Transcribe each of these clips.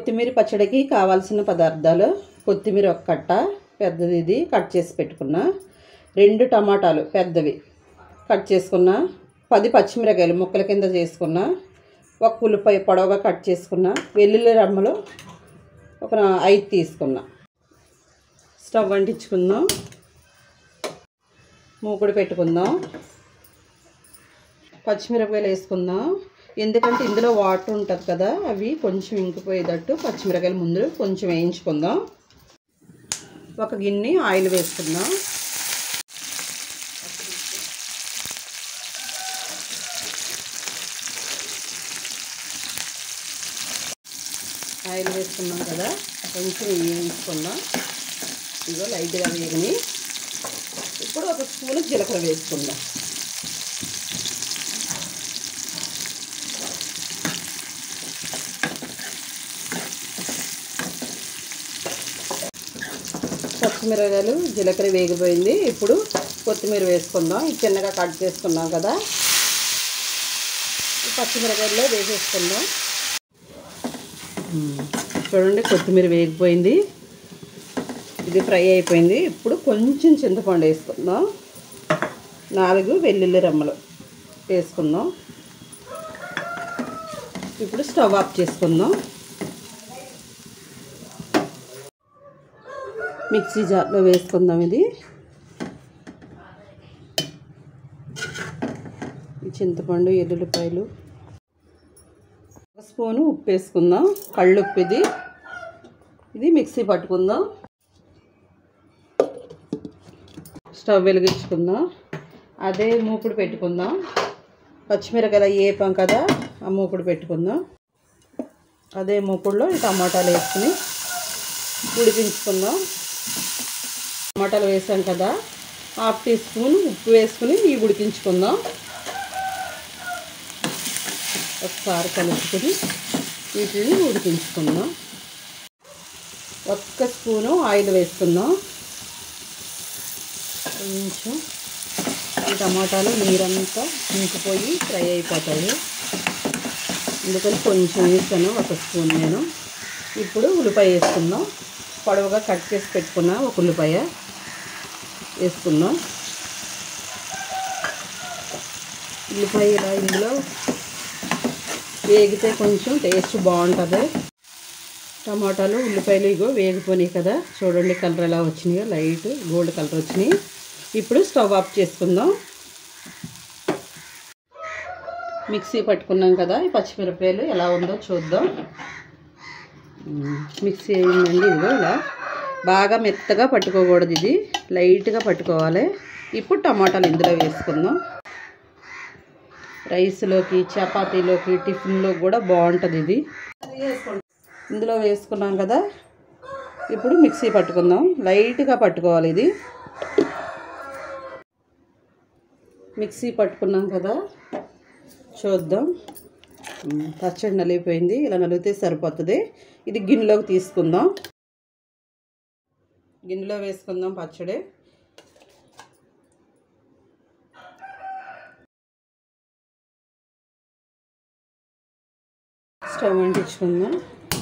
కొత్తిమీర పచ్చడికి కావాల్సిన పదార్థాలు కొత్తిమీర ఒక కట్ట పెద్దది ఇది కట్ చేసి పెట్టుకున్న రెండు టమాటాలు పెద్దవి కట్ చేసుకున్న పది పచ్చిమిరకాయలు ముక్కల కింద చేసుకున్న ఒక ఉల్లిపాయ పొడవుగా కట్ చేసుకున్న వెల్లుల్లి రమ్మలు ఒక ఐదు తీసుకున్నా స్టవ్ అంటించుకుందాం మూకుడు పెట్టుకుందాం పచ్చిమిరపకాయలు వేసుకుందాం ఎందుకంటే ఇందులో వాటర్ ఉంటుంది కదా అవి కొంచెం ఇంకిపోయేటట్టు పచ్చిమిరపకాయలు ముందు కొంచెం వేయించుకుందాం ఒక గిన్నె ఆయిల్ వేసుకుందాం ఆయిల్ వేసుకున్నాం కదా కొంచెం వేయించుకుందాం ఇదిగో లైట్గా వేగిని ఇప్పుడు ఒక స్పూన్ జీలకర్ర వేసుకుందాం పచ్చిమిరకాయలు జీలకర్ర వేగిపోయింది ఇప్పుడు కొత్తిమీర వేసుకుందాం ఇది చిన్నగా కట్ చేసుకున్నాం కదా ఈ పచ్చిమిరకాయల్లో వేసేసుకుందాం మ్మ్. చూడండి కొత్తిమీర వేగిపోయింది ఇది ఫ్రై అయిపోయింది ఇప్పుడు కొంచెం చింతపండు వేసుకుందాం నాలుగు వెల్లుల్లి రెమ్మలు వేసుకుందాం ఇప్పుడు స్టవ్ ఆఫ్ చేసుకుందాం మిక్సీ జార్లో వేసుకుందాం ఇది ఈ చింతపండు ఎల్లుల్లిపాయలు ఒక స్పూను ఉప్పు వేసుకుందాం కళ్ళుప్పు ఇది ఇది మిక్సీ పట్టుకుందాం స్టవ్ వెలిగించుకుందాం అదే మూకుడు పెట్టుకుందాం పచ్చిమిరకాయలు వేపాం కదా ఆ మూకుడు పెట్టుకుందాం అదే మూకుడులో ఈ టమాటాలు వేసుకుని ఉడికించుకుందాం టమాటాలు వేసాం కదా హాఫ్ టీ స్పూన్ ఉప్పు వేసుకుని ఇవి ఉడికించుకుందాం ఒకసారి కలుపుకొని వీటిని ఉడికించుకుందాం ఒక్క స్పూను ఆయిల్ వేసుకుందాం కొంచెం ఈ టమాటాలు నీరంతా ఇంకిపోయి ఫ్రై అయిపోతాయి అందుకని కొంచెం వేసాను ఒక స్పూన్ నేను ఇప్పుడు ఉల్లిపాయ వేసుకుందాం పొడవుగా కట్ చేసి పెట్టుకున్న ఒక ఉల్లిపాయ వేసుకుందాం ఉల్లిపాయ ఇలా ఇందులో వేగితే కొంచెం టేస్ట్ బాగుంటుంది టమాటాలు ఉల్లిపాయలు ఇగో వేగిపోయినాయి కదా చూడండి కలర్ ఎలా వచ్చినాయో లైట్ గోల్డ్ కలర్ వచ్చినాయి ఇప్పుడు స్టవ్ ఆఫ్ చేసుకుందాం మిక్సీ పట్టుకున్నాం కదా ఈ పచ్చిమిరపకాయలు ఎలా ఉందో చూద్దాం మ్మ్. మిక్సీ అయిందండి ఇదిగో ఇలా బాగా మెత్తగా పట్టుకోకూడదు ఇది లైట్గా పట్టుకోవాలి ఇప్పుడు టమాటాలు ఇందులో వేసుకుందాం రైస్లోకి చపాతీలోకి టిఫిన్లో కూడా బాగుంటుంది ఇది ఇందులో వేసుకున్నాం కదా ఇప్పుడు మిక్సీ పట్టుకుందాం లైట్గా పట్టుకోవాలి ఇది మిక్సీ పట్టుకున్నాం కదా చూద్దాం ఉమ్, పచ్చడి నలిగిపోయింది ఇలా నలిగితే సరిపోతుంది ఇది గిన్నెలోకి తీసుకుందాం గిన్నెలో వేసుకుందాం పచ్చడి స్టవ్ అంటించుకుందాం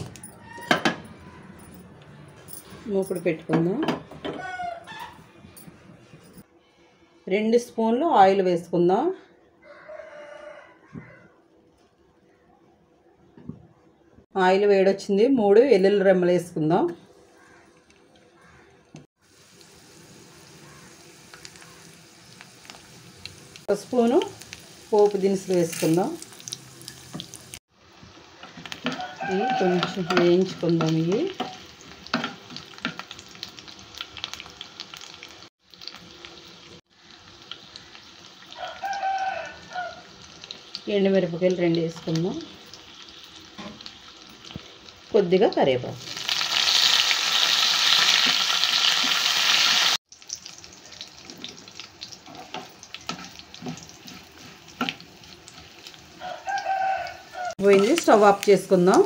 మూకుడు పెట్టుకుందాం రెండు స్పూన్లు ఆయిల్ వేసుకుందాం ఆయిల్ వేడొచ్చింది మూడు వెల్లుల్లి రెమ్మలు వేసుకుందాం ఒక స్పూను పోపు దినుసులు వేసుకుందాం ఇవి కొంచెం వేయించుకుందాం ఇవి ఎండుమిరపకాయలు రెండు వేసుకుందాం కొద్దిగా కరివేపాకు పోయింది స్టవ్ ఆఫ్ చేసుకుందాం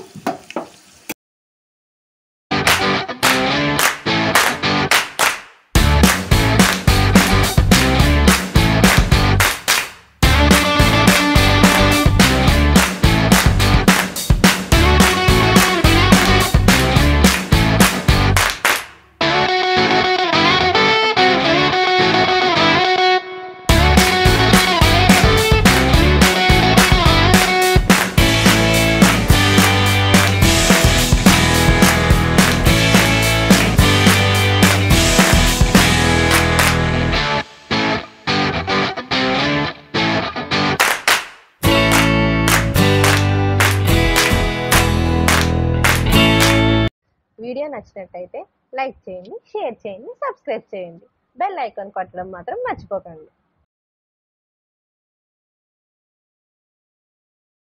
వీడియో నచ్చినట్టయితే లైక్ చేయండి షేర్ చేయండి సబ్స్క్రైబ్ చేయండి బెల్ ఐకాన్ కొట్టడం మాత్రం మర్చిపోకండి